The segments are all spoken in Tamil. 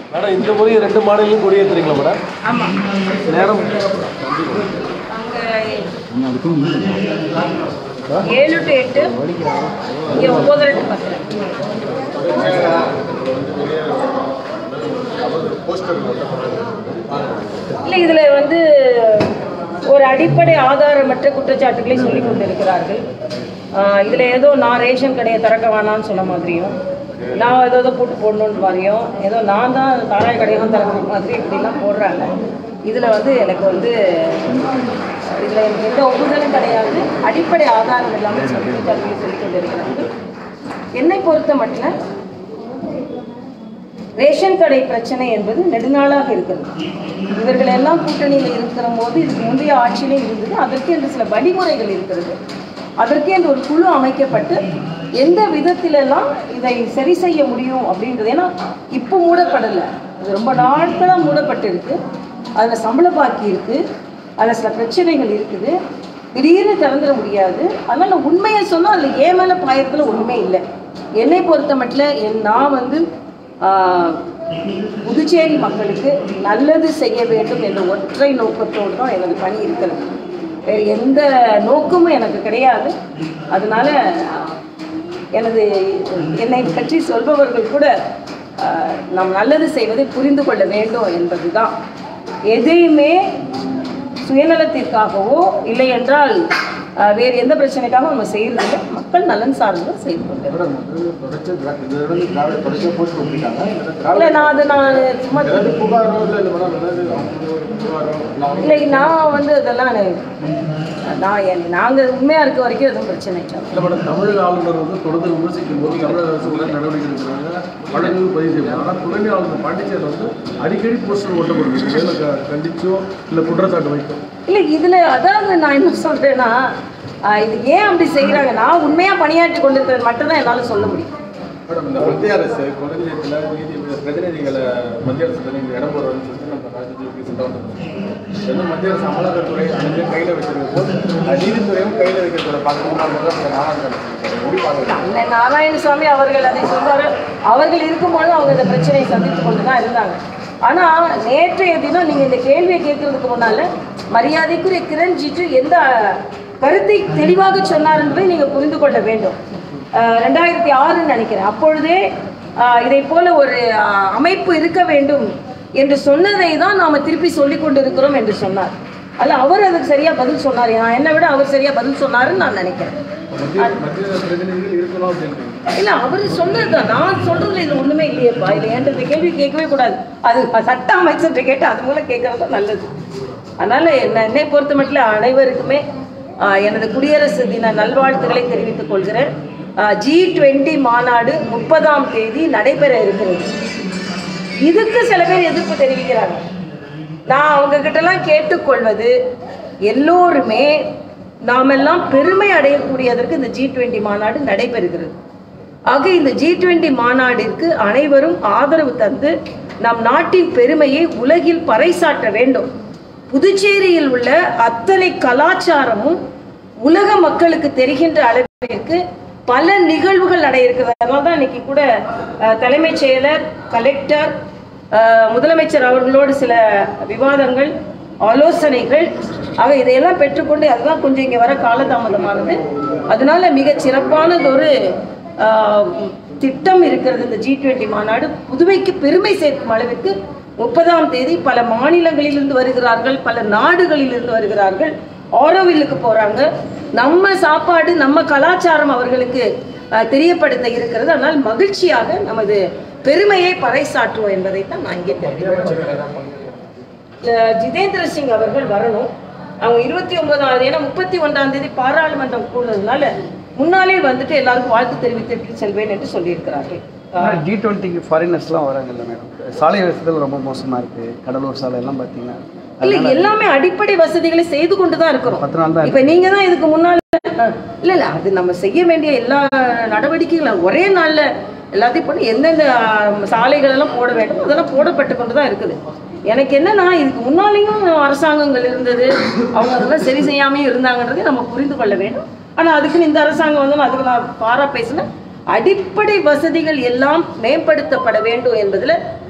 மேடம் இந்த முறை ரெண்டு மாடலையும் கொடியேற்றுறீங்களா மேடம் ஆமாம் நேரம் அங்கே ஏழு டு எட்டு இங்கே ஒம்பது டு பத்து இல்லை இதில் வந்து ஒரு அடிப்படை ஆதாரமற்ற குற்றச்சாட்டுகளை சொல்லி கொண்டிருக்கிறார்கள் இதில் ஏதோ நான் ரேஷன் கடையை திறக்க வேணாம்னு சொன்ன மாதிரியும் நான் ஏதோ ஏதோ போட்டு போடணுன்ற மாதிரியும் ஏதோ நான் தான் தாராய் கடையெல்லாம் திறக்கிற மாதிரி இப்படிலாம் போடுறாங்க இதில் வந்து எனக்கு வந்து இதில் எனக்கு எந்த ஒப்புதலும் கிடையாது அடிப்படை ஆதாரம் இல்லாமல் சொல்லி குற்றச்சாட்டுகளை சொல்லி கொண்டிருக்கிறார்கள் என்னை பொறுத்த மட்டும் ரேஷன் கடை பிரச்சனை என்பது நெடுநாளாக இருக்கிறது இவர்கள் எல்லாம் கூட்டணியில் இருக்கிற போது இதுக்கு முந்தைய ஆட்சியிலே இருந்தது அதற்கு என்று சில வழிமுறைகள் இருக்கிறது அதற்கே என்று ஒரு குழு அமைக்கப்பட்டு எந்த விதத்திலெல்லாம் இதை சரி செய்ய முடியும் அப்படின்றது ஏன்னா இப்போ மூடப்படலை இது ரொம்ப நாட்களாக மூடப்பட்டிருக்கு அதில் சம்பள பாக்கி இருக்குது அதில் சில பிரச்சனைகள் இருக்குது திடீர்னு திறந்துட முடியாது அதனால் உண்மையை சொன்னால் அதில் ஏன் மேலே பாயத்தில் ஒன்றுமே இல்லை என்னை பொறுத்த மட்டும் என் நான் வந்து ஆஹ், புதுச்சேரி மக்களுக்கு நல்லது செய்ய வேண்டும் என்ற ஒற்றை நோக்கத்தோடு தான் எனது பணி இருக்கிறது வேறு எந்த நோக்கமும் எனக்கு கிடையாது அதனால எனது என்னை பற்றி சொல்பவர்கள் கூட ஆஹ், நாம் நல்லது செய்வதை புரிந்து கொள்ள வேண்டும் என்பதுதான் எதையுமே சுயநலத்திற்காகவோ இல்லை என்றால் ஆஹ், வேறு எந்த பிரச்சனைக்காகவும் நம்ம செய்யறதில்லை மக்கள் நலன் சார்ந்து செய்து கொண்டு மேடம் இது தொடர்ச்சி திரா- இது வந்து திராவிட தொடர்ச்சியாக போட்டு கொடுத்துட்டாங்க இல்லை நான் அது நான் சும்மா ஏதாவது புகாரோ இல்லை இல்லை மேடம் ஏதாவது அவங்களுக்கு ஒரு புகாரோ இல்லை அவங்க இல்லை நான் வந்து அதெல்லாம் நான் என்- நாங்க உண்மையா இருக்க வரைக்கும் எதுவும் பிரச்சனை இல்லை இல்லை மேடம் தமிழக ஆளுநர் வந்து தொடர்ந்து விமர்சிக்கும் போது தமிழக அரசு உள்ள நடவடிக்கை எடுக்கிறாங்க வழக்குகள் பதிவு செய்யணும் ஆனால் துணை ஆளுநர் பாண்டிச்சேரி வந்து அடிக்கடி போஸ்டர் ஒட்டப்படுது மேலே க- கண்டிச்சோ இல்லை குற்றச்சாட்டு வைக்கும் இல்லை இதுல அதாவது நான் என்ன சொல்றேன்னா ஆஹ், இது ஏன் அப்படி செய்யறாங்க நான் உண்மையா பணியாற்றி கொண்டிருக்கிறது மட்டும்தான் என்னால சொல்ல முடியும் மேடம் இந்த மத்திய அரசு குழந்தைகளை நீதி பிரதிநிதிகளை மத்திய அரசு பிரதிநிதி இடம் போடுறதுன்னு சொல்லிட்டு நம்ம ராஜ்யத்தில் ரீசெண்டாக வந்து வந்து மத்திய அரசு அமலாக்கத்துறை அனைத்து கையில் வச்சிருக்க போது அது நீதித்துறையும் கையில் வைக்கிறதோட பார்க்கணும் நாராயணன் முடிவாக அண்ணன் நாராயணசாமி அவர்கள் அதை சொல்வாரு அவர்கள் இருக்கும்போது அவங்க இந்த பிரச்சனையை சந்தித்து கொண்டு தான் இருந்தாங்க ஆனா நேற்றைய தினம் நீங்க இந்த கேள்வியை கேட்கறதுக்கு முன்னால மரியாதைக்குரிய கிரண் ஜிஜு எந்த கருத்தை தெளிவாக சொன்னார் என்பதை நீங்க புரிந்து கொள்ள வேண்டும் அஹ், ரெண்டாயிரத்தி ஆறுன்னு நினைக்கிறேன் அப்பொழுதே அஹ், இதை போல ஒரு அஹ், அமைப்பு இருக்க வேண்டும் என்று சொன்னதை தான் நாம திருப்பி சொல்லிக் கொண்டிருக்கிறோம் என்று சொன்னார் அல்ல அவர் அதுக்கு சரியா பதில் சொன்னார் நான் என்னை விட அவர் சரியா பதில் சொன்னாருன்னு நான் நினைக்கிறேன் மத்திய மத்திய பிரதிநிதிகள் இருக்கணும் அப்படின்றீங்க இல்ல அவர் சொன்னதுதான் நான் சொல்றதுல இது ஒண்ணுமே இல்லையேப்பா இது என்கிட்ட இந்த கேள்வி கேட்கவே கூடாது அது சட்ட அமைச்சர்கிட்ட கேட்டு அது மூலம் கேட்கறது தான் நல்லது அதனால என்ன என்னை பொறுத்த மட்டும் அனைவருக்குமே ஆஹ், எனது குடியரசு தின நல்வாழ்த்துக்களை தெரிவித்துக் கொள்கிறேன் ஜி டுவெண்ட்டி மாநாடு முப்பதாம் தேதி நடைபெற இருக்கிறது இதுக்கு சில பேர் எதிர்ப்பு தெரிவிக்கிறாங்க நான் அவங்க கிட்டலாம் கேட்டுக்கொள்வது எல்லோருமே நாமெல்லாம் பெருமை அடையக்கூடியதற்கு இந்த ஜி டுவெண்ட்டி மாநாடு நடைபெறுகிறது ஆக இந்த ஜி டுவெண்ட்டி மாநாட்டிற்கு அனைவரும் ஆதரவு தந்து நம் நாட்டின் பெருமையை உலகில் பறைசாற்ற வேண்டும் புதுச்சேரியில் உள்ள அத்தனை கலாச்சாரமும் உலக மக்களுக்கு தெரிகின்ற அளவிற்கு பல நிகழ்வுகள் நட இருக்கிறது அதனால தான் இன்னைக்கு கூட அஹ், தலைமைச் செயலர் கலெக்டர் அஹ், முதலமைச்சர் அவர்களோடு சில விவாதங்கள் ஆலோசனைகள் ஆக இதையெல்லாம் பெற்றுக்கொண்டு அதுதான் கொஞ்சம் இங்கே வர காலதாமதமானது அதனால மிக சிறப்பானதொரு ஆஹ், திட்டம் இருக்கிறது இந்த ஜி டுவெண்ட்டி மாநாடு புதுவைக்கு பெருமை சேர்க்கும் அளவிற்கு முப்பதாம் தேதி பல மாநிலங்களிலிருந்து வருகிறார்கள் பல நாடுகளிலிருந்து வருகிறார்கள் ஆரோவில்லுக்கு போறாங்க நம்ம சாப்பாடு நம்ம கலாச்சாரம் அவர்களுக்கு ஆஹ், தெரியப்படுத்த இருக்கிறது அதனால் மகிழ்ச்சியாக நமது பெருமையை பறைசாற்றுவோம் என்பதை தான் நான் இங்கே தெரிவிக்கிறேன் அஹ் ஜிதேந்திர சிங் அவர்கள் வரணும் அவங்க இருபத்தி ஒன்பதாம் தேதி ஏன்னா முப்பத்தி ஒன்றாம் தேதி பாராளுமன்றம் கூடுறதுனால முன்னாலே வந்துட்டு எல்லாருக்கும் வாழ்த்து தெரிவித்துட்டு செல்வேன் என்று சொல்லியிருக்கிறார்கள் அஹ் ஜி டுவெண்ட்டிக்கு ஃபாரினர்ஸ்லாம் வராங்கல்ல மேடம் சாலை வசதிகள் ரொம்ப மோசமாக இருக்குது கடலூர் சாலை எல்லாம் பார்த்தீங்கன்னா இல்ல எல்லாமே அடிப்படை வசதிகளை செய்து கொண்டு தான் இருக்கிறோம் பத்து நாள் தான் இப்ப நீங்க தான் இதுக்கு முன்னால அஹ், இல்ல இல்ல அது நம்ம செய்ய வேண்டிய எல்லா நடவடிக்கைகளும் ஒரே நாள்ல எல்லாத்தையும் பண்ணி எந்தெந்த அஹ், சாலைகள் எல்லாம் போட வேண்டும் அதெல்லாம் போடப்பட்டு கொண்டு தான் இருக்குது எனக்கு என்னன்னா இதுக்கு முன்னாலேயும் அரசாங்கங்கள் இருந்தது அவங்க அதெல்லாம் சரி செய்யாமையும் இருந்தாங்கன்றதை நம்ம புரிந்து கொள்ள வேண்டும் ஆனா அதுக்குன்னு இந்த அரசாங்கம் வந்து அதுக்கு நான் பாரா பேசினேன் அடிப்படை வசதிகள் எல்லாம் மேம்படுத்தப்பட வேண்டும் என்பதுல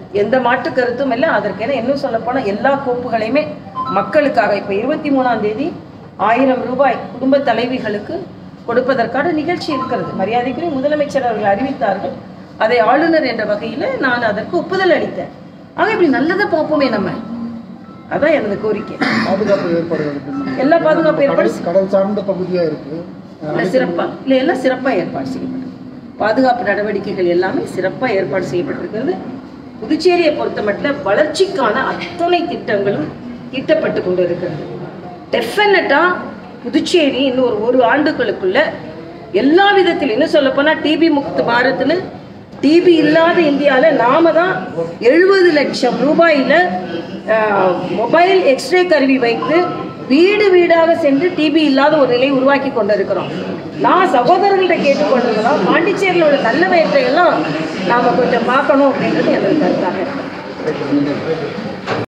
எந்த மாற்று கருத்தும் இல்லை அதற்கென இன்னும் சொல்லப்போனால் எல்லா கோப்புகளையுமே மக்களுக்காக இப்போ இருபத்தி மூணாம் தேதி ஆயிரம் ரூபாய் குடும்ப தலைவிகளுக்கு கொடுப்பதற்கான நிகழ்ச்சி இருக்கிறது மரியாதைக்குரிய முதலமைச்சர் அவர்கள் அறிவித்தார்கள் அதை ஆளுநர் என்ற வகையில் நான் அதற்கு ஒப்புதல் அளித்தேன் ஆக இப்படி நல்லதை பார்ப்போமே நம்ம அதான் எனது கோரிக்கை பாதுகாப்பு ஏற்பாடுகள் எப்படி? எல்லா பாதுகாப்பு ஏற்பாடு கடல் கடல் சார்ந்த பகுதியா இருக்கு இல்லை சிறப்பாக இல்லை எல்லாம் சிறப்பாக ஏற்பாடு செய்யப்பட்டிருக்கு பாதுகாப்பு நடவடிக்கைகள் எல்லாமே சிறப்பாக ஏற்பாடு செய்யப்பட்டிருக்கிறது புதுச்சேரியை பொறுத்தமட்டில் வளர்ச்சிக்கான அத்தனை திட்டங்களும் தீட்டப்பட்டு கொண்டு இருக்கிறது டெஃபினட்டாக புதுச்சேரி இன்னும் ஒரு ஒரு ஆண்டுகளுக்குள்ள எல்லா விதத்திலும் இன்னும் சொல்லப்போனால் டிபி முக்து பாரத்னு டிபி இல்லாத இந்தியாவில் நாம தான் எழுபது லட்சம் ரூபாயில் மொபைல் எக்ஸ்ரே கருவி வைத்து வீடு வீடாக சென்று டிபி இல்லாத ஒரு நிலையை உருவாக்கி கொண்டிருக்கிறோம் நான் சகோதரர்கள்ட்ட கேட்டுக்கொண்டிருக்கிறோம் பாண்டிச்சேரியில் உள்ள நல்ல வயற்றையெல்லாம் நாம் கொஞ்சம் பார்க்கணும் அப்படின்றது எனது கருத்தாக இருக்கு